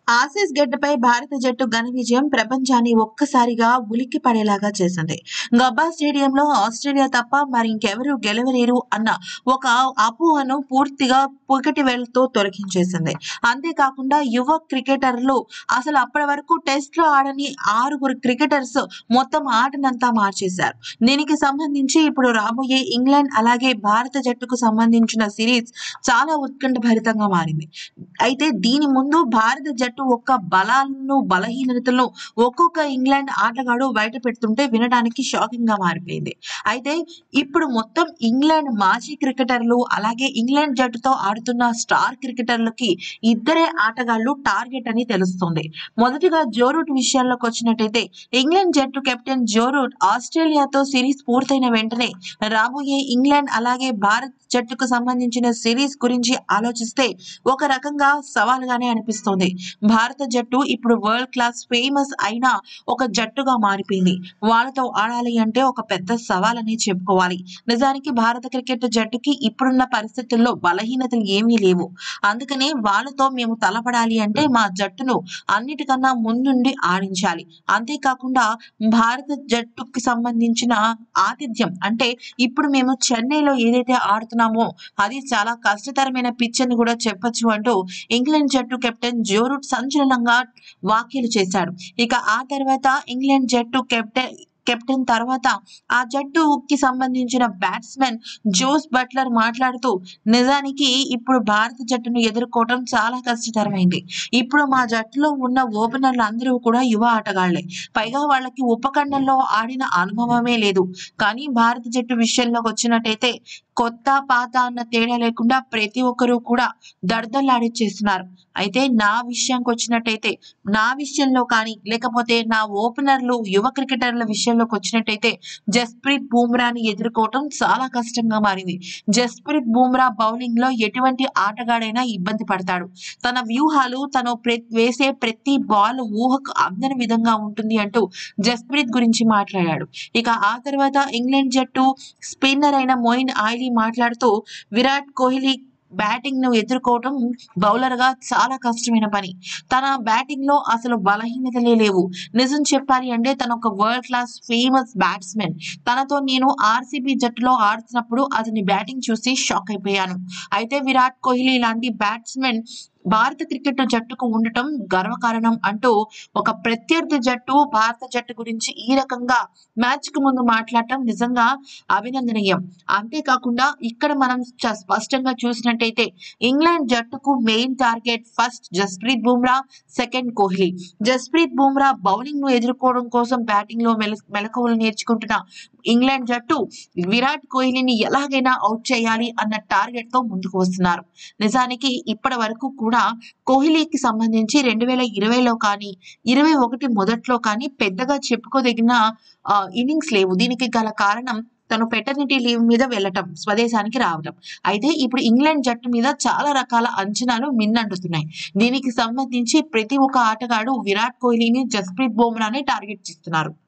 Aussies గడ్డపై భారత జట్టు ఘన విజయం ప్రపంచాన్ని ఒక్కసారిగా ఉలిక్కి పడేలాగా చేసింది గబ్బా స్టేడియంలో ఆస్ట్రేలియా తప్ప మరి ఇంకెవరూ గెలవలేరు అన్న ఒక అపోహను పూర్తిగా పుకటి వేలతో తొలగించేసింది అంతేకాకుండా యువ క్రికెటర్లు అసలు అప్పటి వరకు టెస్ట్ లో ఆడని ఆరుగురు క్రికెటర్స్ మొత్తం ఆటనంతా మార్చేశారు దీనికి సంబంధించి ఇప్పుడు రాబోయే ఇంగ్లాండ్ అలాగే భారత జట్టుకు సంబంధించిన సిరీస్ చాలా ఉత్కంఠ భరితంగా మారింది అయితే దీని ముందు భారత జట్టు ఒక్క బలాలను బలహీనతలను ఒక్కొక్క ఇంగ్లాండ్ ఆటగాడు బయట పెడుతుంటే వినడానికి షాకింగ్ గా మారిపోయింది అయితే ఇప్పుడు మొత్తం ఇంగ్లాండ్ మాజీ క్రికెటర్లు అలాగే ఇంగ్లాండ్ జట్టుతో ఆడుతున్న స్టార్ క్రికెటర్లకి ఇద్దరే ఆటగాళ్లు టార్గెట్ అని తెలుస్తుంది మొదటిగా జోరూట్ విషయాల్లోకి వచ్చినట్టయితే ఇంగ్లాండ్ జట్టు కెప్టెన్ జోరూట్ ఆస్ట్రేలియాతో సిరీస్ పూర్తయిన వెంటనే రాబోయే ఇంగ్లాండ్ అలాగే భారత్ జట్టుకు సంబంధించిన సిరీస్ గురించి ఆలోచిస్తే ఒక రకంగా సవాలుగానే అనిపిస్తోంది భారత జట్టు ఇప్పుడు వరల్డ్ క్లాస్ ఫేమస్ అయిన ఒక జట్టుగా మారిపోయింది వాళ్ళతో ఆడాలి అంటే ఒక పెద్ద సవాల్ అని చెప్పుకోవాలి నిజానికి భారత క్రికెట్ జట్టుకి ఇప్పుడున్న పరిస్థితుల్లో బలహీనతలు ఏమీ లేవు అందుకనే వాళ్ళతో మేము తలపడాలి అంటే మా జట్టును అన్నిటికన్నా ముందుండి ఆడించాలి అంతేకాకుండా భారత జట్టుకి సంబంధించిన ఆతిథ్యం అంటే ఇప్పుడు మేము చెన్నైలో ఏదైతే ఆడుతున్నామో అది చాలా కష్టతరమైన పిచ్ అని కూడా చెప్పొచ్చు అంటూ ఇంగ్లాండ్ జట్టు కెప్టెన్ జోరూట్ సంచలనంగా వ్యాఖ్యలు చేశాడు ఇక ఆ తర్వాత ఇంగ్లాండ్ జట్టు కెప్టెన్ కెప్టెన్ తర్వాత ఆ జట్టుకి సంబంధించిన బ్యాట్స్మెన్ జోస్ బట్లర్ మాట్లాడుతూ నిజానికి ఇప్పుడు భారత జట్టును ఎదుర్కోవటం చాలా కష్టతరమైంది ఇప్పుడు మా జట్టులో ఉన్న ఓపెనర్లు అందరూ కూడా యువ ఆటగాళ్లే పైగా వాళ్ళకి ఉపఖండంలో ఆడిన అనుభవమే లేదు కానీ భారత జట్టు విషయంలోకి వచ్చినట్టయితే కొత్త పాత అన్న తేడా లేకుండా ప్రతి ఒక్కరూ కూడా దడదల్లాడిచ్చేస్తున్నారు అయితే నా విషయానికి వచ్చినట్టయితే నా విషయంలో కానీ లేకపోతే నా ఓపెనర్లు యువ క్రికెటర్ల విషయంలోకి వచ్చినట్టయితే జస్ప్రీత్ బూమ్రాని ఎదుర్కోవటం చాలా కష్టంగా మారింది జస్ప్రీత్ బూమ్రా బౌలింగ్ లో ఎటువంటి ఆటగాడైనా ఇబ్బంది పడతాడు తన వ్యూహాలు తను ప్ర- వేసే ప్రతి బాల్ ఊహకు అందని విధంగా ఉంటుంది అంటూ జస్ప్రీత్ గురించి మాట్లాడాడు ఇక ఆ తర్వాత ఇంగ్లాండ్ జట్టు స్పిన్నర్ అయిన మోయిన్ ఆయిలీ మాట్లాడుతూ విరాట్ కోహ్లీ బ్యాటింగ్ ను ఎదుర్కోవటం బౌలర్ గా చాలా కష్టమైన పని తన బ్యాటింగ్ లో అసలు బలహీనతలే లేవు నిజం చెప్పాలి అంటే తన ఒక వరల్డ్ క్లాస్ ఫేమస్ బ్యాట్స్మెన్ తనతో నేను ఆర్సీబీ జట్టులో ఆడుతున్నప్పుడు అతని బ్యాటింగ్ చూసి షాక్ అయిపోయాను అయితే విరాట్ కోహ్లీ లాంటి బ్యాట్స్మెన్ భారత క్రికెట్ జట్టుకు ఉండటం గర్వకారణం అంటూ ఒక ప్రత్యర్థి జట్టు భారత జట్టు గురించి ఈ రకంగా మ్యాచ్ కు ముందు మాట్లాడటం నిజంగా అభినందనీయం అంతేకాకుండా ఇక్కడ మనం చ- స్పష్టంగా చూసినట్టయితే ఇంగ్లాండ్ జట్టుకు main target first Jasprit Bumrah second Kohli Jasprit Bumrah bowling ను ఎదుర్కోవడం కోసం బ్యాటింగ్ లో మెల మెలకువలు నేర్చుకుంటున్న ఇంగ్లాండ్ జట్టు విరాట్ కోహ్లీని ఎలాగైనా అవుట్ చేయాలి అన్న టార్గెట్ తో ముందుకు వస్తున్నారు నిజానికి ఇప్పటి వరకు కూడా కోహ్లీకి సంబంధించి రెండు వేల ఇరవైలో కానీ ఇరవై ఒకటి మొదట్లో కానీ పెద్దగా చెప్పుకోదగిన ఇన్నింగ్స్ లేవు దీనికి గల కారణం తను పెటర్నిటీ లీవ్ మీద వెళ్ళటం స్వదేశానికి రావటం అయితే ఇప్పుడు ఇంగ్లాండ్ జట్టు మీద చాలా రకాల అంచనాలు మిన్నంటున్నాయి దీనికి సంబంధించి ప్రతి ఒక్క ఆటగాడు విరాట్ కోహ్లీని జస్ప్రీత్ బుమ్రాని టార్గెట్ చేస్తున్నారు